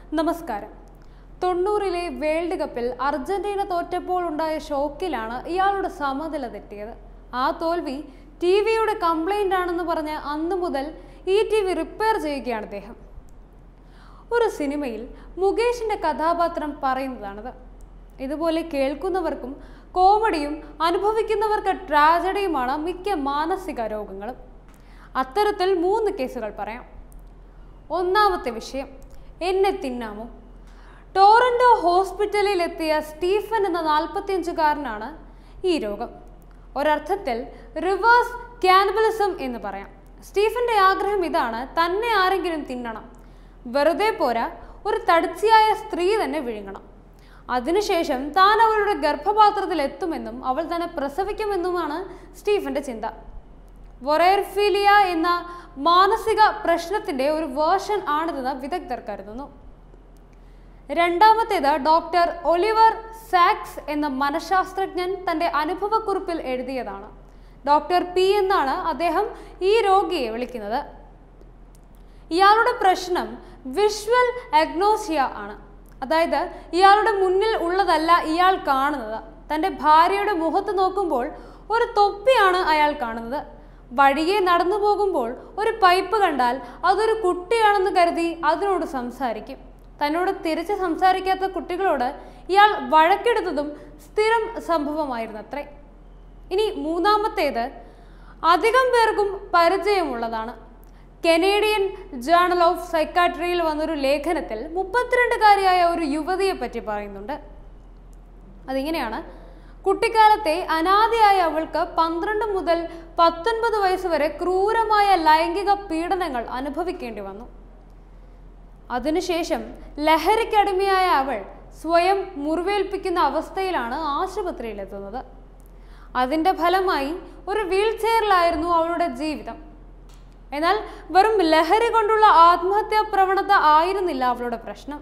നമസ്കാരം തൊണ്ണൂറിലെ വേൾഡ് കപ്പിൽ അർജന്റീന തോറ്റപ്പോൾ ഉണ്ടായ ഷോക്കിലാണ് ഇയാളുടെ സമനില തെറ്റിയത് ആ തോൽവി ടി വിയുടെ കംപ്ലൈൻ്റ് ആണെന്ന് പറഞ്ഞ് അന്നു മുതൽ ഈ ടി വി റിപ്പയർ ചെയ്യുകയാണ് അദ്ദേഹം ഒരു സിനിമയിൽ മുകേഷിന്റെ കഥാപാത്രം പറയുന്നതാണത് ഇതുപോലെ കേൾക്കുന്നവർക്കും കോമഡിയും അനുഭവിക്കുന്നവർക്ക് ട്രാജഡിയുമാണ് മിക്ക മാനസിക രോഗങ്ങളും അത്തരത്തിൽ മൂന്ന് കേസുകൾ പറയാം ഒന്നാമത്തെ വിഷയം എന്നെ തിന്നാമോ ടോറന്റോ ഹോസ്പിറ്റലിൽ എത്തിയ സ്റ്റീഫൻ എന്ന നാൽപ്പത്തിയഞ്ചുകാരനാണ് ഈ രോഗം ഒരർത്ഥത്തിൽ റിവേഴ്സ് ക്യാനിബലിസം എന്ന് പറയാം സ്റ്റീഫന്റെ ആഗ്രഹം ഇതാണ് തന്നെ ആരെങ്കിലും തിന്നണം വെറുതെ പോരാ ഒരു തടിച്ചിയായ സ്ത്രീ തന്നെ വിഴുങ്ങണം അതിനുശേഷം താൻ അവളുടെ ഗർഭപാത്രത്തിൽ എത്തുമെന്നും അവൾ തന്നെ പ്രസവിക്കുമെന്നുമാണ് സ്റ്റീഫന്റെ ചിന്ത വൊറേർഫീലിയ എന്ന മാനസിക പ്രശ്നത്തിന്റെ ഒരു വേർഷൻ ആണിതെന്ന് വിദഗ്ധർ കരുതുന്നു രണ്ടാമത്തേത് ഡോക്ടർ ഒലിവർ സാക്സ് എന്ന മനഃശാസ്ത്രജ്ഞൻ തന്റെ അനുഭവക്കുറിപ്പിൽ എഴുതിയതാണ് ഡോക്ടർ പി എന്നാണ് അദ്ദേഹം ഈ രോഗിയെ വിളിക്കുന്നത് ഇയാളുടെ പ്രശ്നം വിഷ്വൽ അഗ്നോസിയ ആണ് അതായത് ഇയാളുടെ മുന്നിൽ ഉള്ളതല്ല ഇയാൾ കാണുന്നത് തൻ്റെ ഭാര്യയുടെ മുഖത്ത് നോക്കുമ്പോൾ ഒരു തൊപ്പിയാണ് അയാൾ കാണുന്നത് വഴിയെ നടന്നു പോകുമ്പോൾ ഒരു പൈപ്പ് കണ്ടാൽ അതൊരു കുട്ടിയാണെന്ന് കരുതി അതിനോട് സംസാരിക്കും തന്നോട് തിരിച്ച് സംസാരിക്കാത്ത കുട്ടികളോട് ഇയാൾ വഴക്കെടുത്തതും സ്ഥിരം സംഭവമായിരുന്നത്രേ ഇനി മൂന്നാമത്തേത് അധികം പേർക്കും പരിചയമുള്ളതാണ് കനേഡിയൻ ജേണൽ ഓഫ് സൈക്കാട്രിയിൽ വന്നൊരു ലേഖനത്തിൽ മുപ്പത്തിരണ്ടുകാരിയായ ഒരു യുവതിയെ പറ്റി പറയുന്നുണ്ട് അതിങ്ങനെയാണ് കുട്ടിക്കാലത്തെ അനാഥയായ അവൾക്ക് പന്ത്രണ്ട് മുതൽ പത്തൊൻപത് വയസ്സ് വരെ ക്രൂരമായ ലൈംഗിക പീഡനങ്ങൾ അനുഭവിക്കേണ്ടി വന്നു അതിനുശേഷം ലഹരിക്കടിമയായ അവൾ സ്വയം മുറിവേൽപ്പിക്കുന്ന അവസ്ഥയിലാണ് ആശുപത്രിയിലെത്തുന്നത് അതിൻ്റെ ഫലമായി ഒരു വീൽ ചെയറിലായിരുന്നു അവളുടെ ജീവിതം എന്നാൽ വെറും ലഹരി കൊണ്ടുള്ള ആത്മഹത്യാ പ്രവണത ആയിരുന്നില്ല അവളുടെ പ്രശ്നം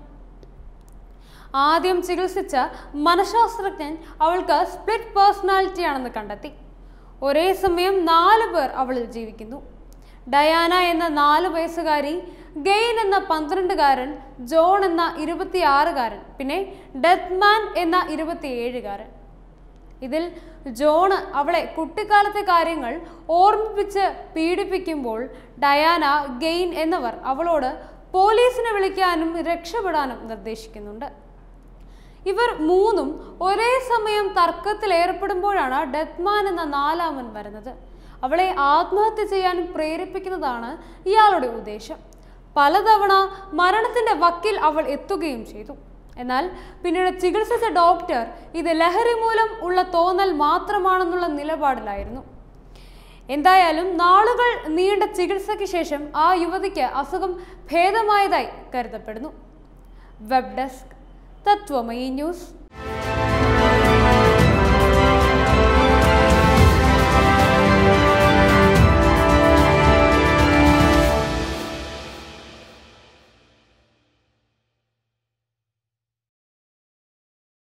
ആദ്യം ചികിത്സിച്ച മനഃശാസ്ത്രജ്ഞൻ അവൾക്ക് സ്പ്ലിറ്റ് പേഴ്സണാലിറ്റി ആണെന്ന് കണ്ടെത്തി ഒരേ സമയം നാല് പേർ അവളിൽ ജീവിക്കുന്നു ഡയാന എന്ന നാല് വയസ്സുകാരി ഗെയിൻ എന്ന പന്ത്രണ്ടുകാരൻ ജോൺ എന്ന ഇരുപത്തിയാറുകാരൻ പിന്നെ ഡെത്ത്മാൻ എന്ന ഇരുപത്തിയേഴുകാരൻ ഇതിൽ ജോണ് അവളെ കുട്ടിക്കാലത്തെ കാര്യങ്ങൾ ഓർമ്മിപ്പിച്ച് പീഡിപ്പിക്കുമ്പോൾ ഡയാന ഗെയിൻ എന്നിവർ അവളോട് പോലീസിനെ വിളിക്കാനും രക്ഷപ്പെടാനും നിർദ്ദേശിക്കുന്നുണ്ട് ഇവർ മൂന്നും ഒരേ സമയം തർക്കത്തിൽ ഏർപ്പെടുമ്പോഴാണ് ഡെത്ത്മാൻ എന്ന നാലാമൻ വരുന്നത് അവളെ ആത്മഹത്യ ചെയ്യാൻ പ്രേരിപ്പിക്കുന്നതാണ് ഇയാളുടെ ഉദ്ദേശം പലതവണ മരണത്തിന്റെ വക്കിൽ അവൾ എത്തുകയും ചെയ്തു എന്നാൽ പിന്നീട് ചികിത്സിച്ച ഡോക്ടർ ഇത് ലഹരി മൂലം ഉള്ള തോന്നൽ മാത്രമാണെന്നുള്ള നിലപാടിലായിരുന്നു എന്തായാലും നാളുകൾ നീണ്ട ചികിത്സയ്ക്ക് ശേഷം ആ യുവതിക്ക് അസുഖം ഭേദമായതായി കരുതപ്പെടുന്നു വെബ് ഡെസ്ക് തത്വമയി ന്യൂസ്